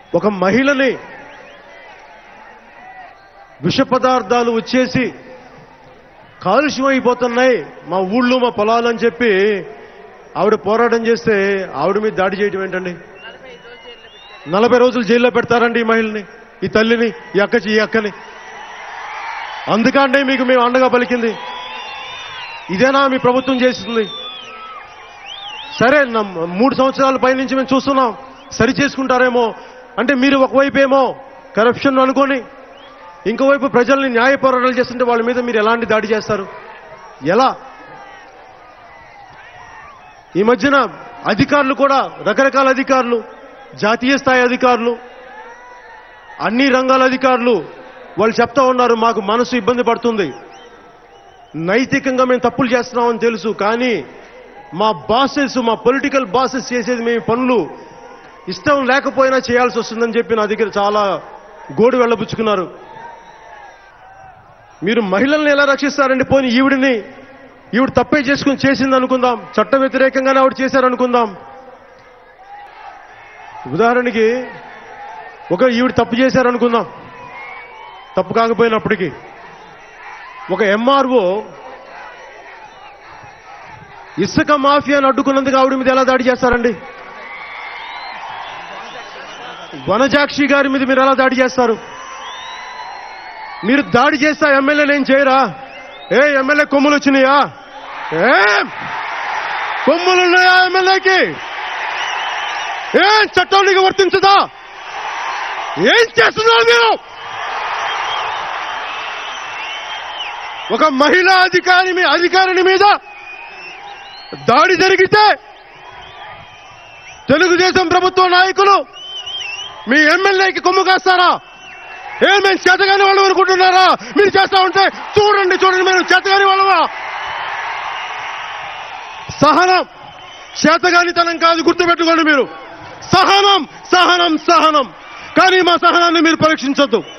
ఒక మహిళని విష పదార్థాలు వచ్చేసి కాలుష్యం అయిపోతున్నాయి మా ఊళ్ళో మా పొలాలు అని చెప్పి ఆవిడ పోరాటం చేస్తే ఆవిడ మీద దాడి చేయడం ఏంటండి నలభై రోజులు జైల్లో పెడతారండి ఈ మహిళని ఈ తల్లిని ఈ అక్క ఈ అక్కని అందుకంటే మీకు మేము అండగా పలికింది ఇదేనా మీ ప్రభుత్వం చేస్తుంది సరే నమ్- మూడు సంవత్సరాల పైనుంచి మేము చూస్తున్నాం సరి చేసుకుంటారేమో అంటే మీరు ఒకవైపు ఏమో కరప్షన్ అనుకొని ఇంకోవైపు ప్రజల్ని న్యాయ పోరాటాలు చేస్తుంటే వాళ్ళ మీద మీరు ఎలాంటి దాడి చేస్తారు ఎలా ఈ మధ్యన అధికారులు కూడా రకరకాల అధికారులు జాతీయ స్థాయి అధికారులు అన్ని రంగాల అధికారులు వాళ్ళు చెప్తా ఉన్నారు మాకు మనసు ఇబ్బంది పడుతుంది నైతికంగా మేము తప్పులు చేస్తున్నామని తెలుసు కానీ మా బాసెస్ మా పొలిటికల్ బాసెస్ చేసేది మేము పనులు ఇష్టం లేకపోయినా చేయాల్సి వస్తుందని చెప్పి నా దగ్గర చాలా గోడు వెళ్ళబుచ్చుకున్నారు మీరు మహిళల్ని ఎలా రక్షిస్తారండి పోనీ ఈవిడిని ఈవిడ తప్పే చేసుకుని చేసింది అనుకుందాం చట్ట వ్యతిరేకంగానే ఆవిడ చేశారనుకుందాం ఉదాహరణకి ఒక ఈవిడ తప్పు చేశారనుకుందాం తప్పు కాకపోయినప్పటికీ ఒక ఎంఆర్ఓ ఇసుక మాఫియాను అడ్డుకున్నందుకు ఆవిడ మీద ఎలా దాడి చేస్తారండి వనజాక్షి గారి మీద మీరు ఎలా దాడి చేస్తారు మీరు దాడి చేస్తే ఆ ఎమ్మెల్యేలు ఏం చేయరా ఏ ఎమ్మెల్యే కొమ్ములు వచ్చినాయా ఏం కొమ్ములు ఉన్నాయా ఎమ్మెల్యేకి ఏం చట్టం నీకు వర్తించదా ఏం చేస్తున్నారు మీరు ఒక మహిళా అధికారి మీ అధికారిని మీద దాడి జరిగితే తెలుగుదేశం ప్రభుత్వ నాయకులు మీ ఎమ్మెల్యేకి కొమ్ము కాస్తారా ఏ మేము చేతగాని వాళ్ళు అనుకుంటున్నారా మీరు చేస్తా ఉంటే చూడండి చూడండి మేము చేతగాని వాళ్ళమా సహనం చేతగానితనం కాదు గుర్తుపెట్టుకోండి మీరు సహనం సహనం సహనం కానీ మా సహనాన్ని మీరు పరీక్షించొద్దు